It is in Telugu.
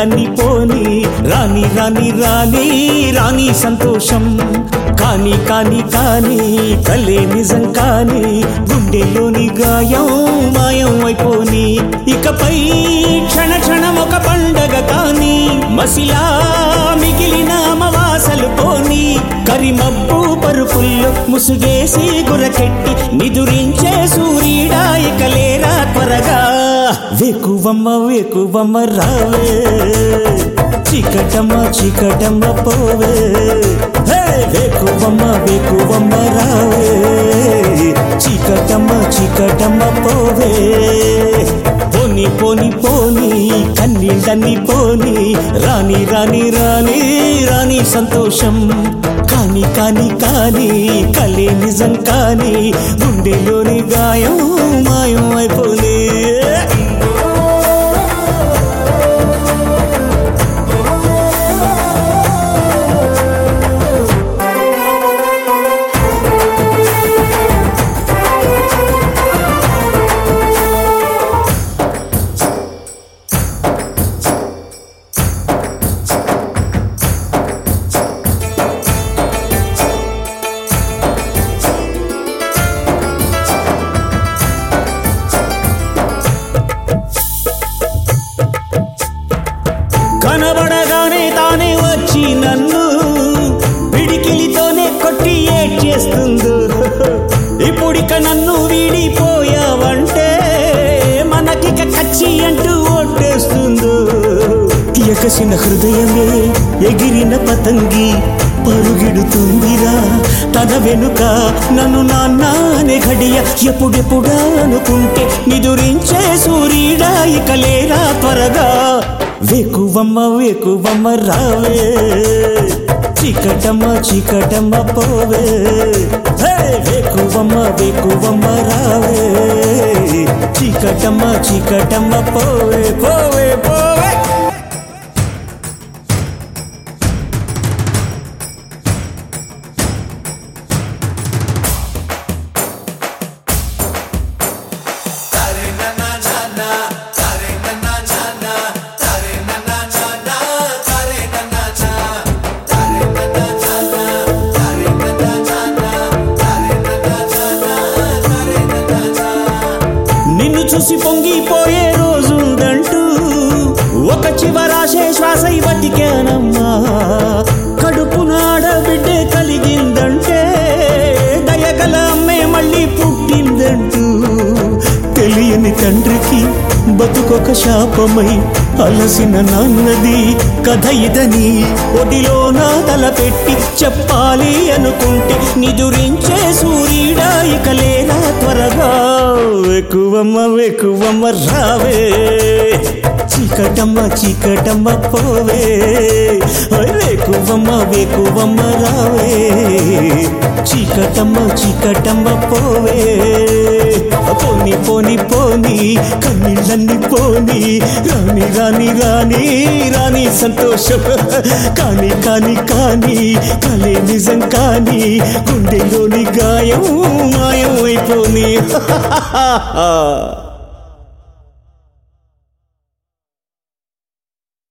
కన్నీళ్ళన్ని పోని రాని రాని రాని రాని సంతోషం కాని కాని కాని కలే నిజం కాని గుండెలోని గాయం మాయం అయిపోని ఇకపై క్షణ క్షణం ఒక పండగ కాని మసిలా మిగిలిన అమవాసలు పోని కరిమబ్బు పరుపుల్లో ముసుగేసి గురకెట్టి నిదురించే సూర్యుడా ఇక లేరా త్వరగా వేకువమ్మ వేకువమ్మ రావే చికటమ్మ చికటమ్మ పోవే హే! వేకువమ్మ వేకువమ్మ రావే చికటమ్మ చికటమ్మ పోవే పోని పోని పోని కన్నీళ్ళన్ని పోని రాని రాని రాని రాని సంతోషం కాని కాని కాని కలే నిజం కాని గుండెలోని గాయం మాయం అయిపోలే కనబడగానే తానే వచ్చి నన్ను పిడికిలితోనే కొట్టి ఏడ్చేస్తుందో ఇప్పుడిక నన్ను వీడిపోయావంటే మనకిక కచ్చి అంటూ ఓట్టేస్తుందో ఎకసిన హృదయమే ఎగిరిన పతంగి పరుగిడుతుందిరా తన వెనుక నన్ను నాన్నే ఘడియ ఎప్పుడెప్పుడా అనుకుంటే నిదురించే సూర్యుడా ఇక లేరా త్వరగా వేకువమ్మ వేకువమ్మ రావే చికటమ్మ చికటమ్మ పోవే హే! వేకువమ్మ వేకువమ్మ రావే చికటమ్మ చికటమ్మ పోవే పోవే పోవే నిన్ను చూసి పొంగిపోయే రోజుందంటూ ఒక చివరాశే శ్వాస బతికానమ్మా కడుపు నాడ బిడ్డే కలిగిందంటే దయగల అమ్మే మళ్ళీ పుట్టిందంటూ తెలియని తండ్రికి బతుకొక శాపమై అలసిన నాన్నది కథ ఇదని ఒడిలో నా తల పెట్టి చెప్పాలి అనుకుంటే నిదురించే సూర్యుడా ఇక లేరా త్వరగా వెకువమ్మ వెకువమ్మ రావే చీకటమ్మ చీకటమ్మ పోవే ఓయ్ వేకువమ్మ వేకువమ్మ రావే చీకటమ్మ చీకటమ్మ పోవే పోని పోని పోని కన్నీళ్ళన్ని పోని రాని రాని రాని రాని సంతోషం కాని కాని కాని కలే నిజం కాని గుండెలోని గాయం మాయం అయిపోని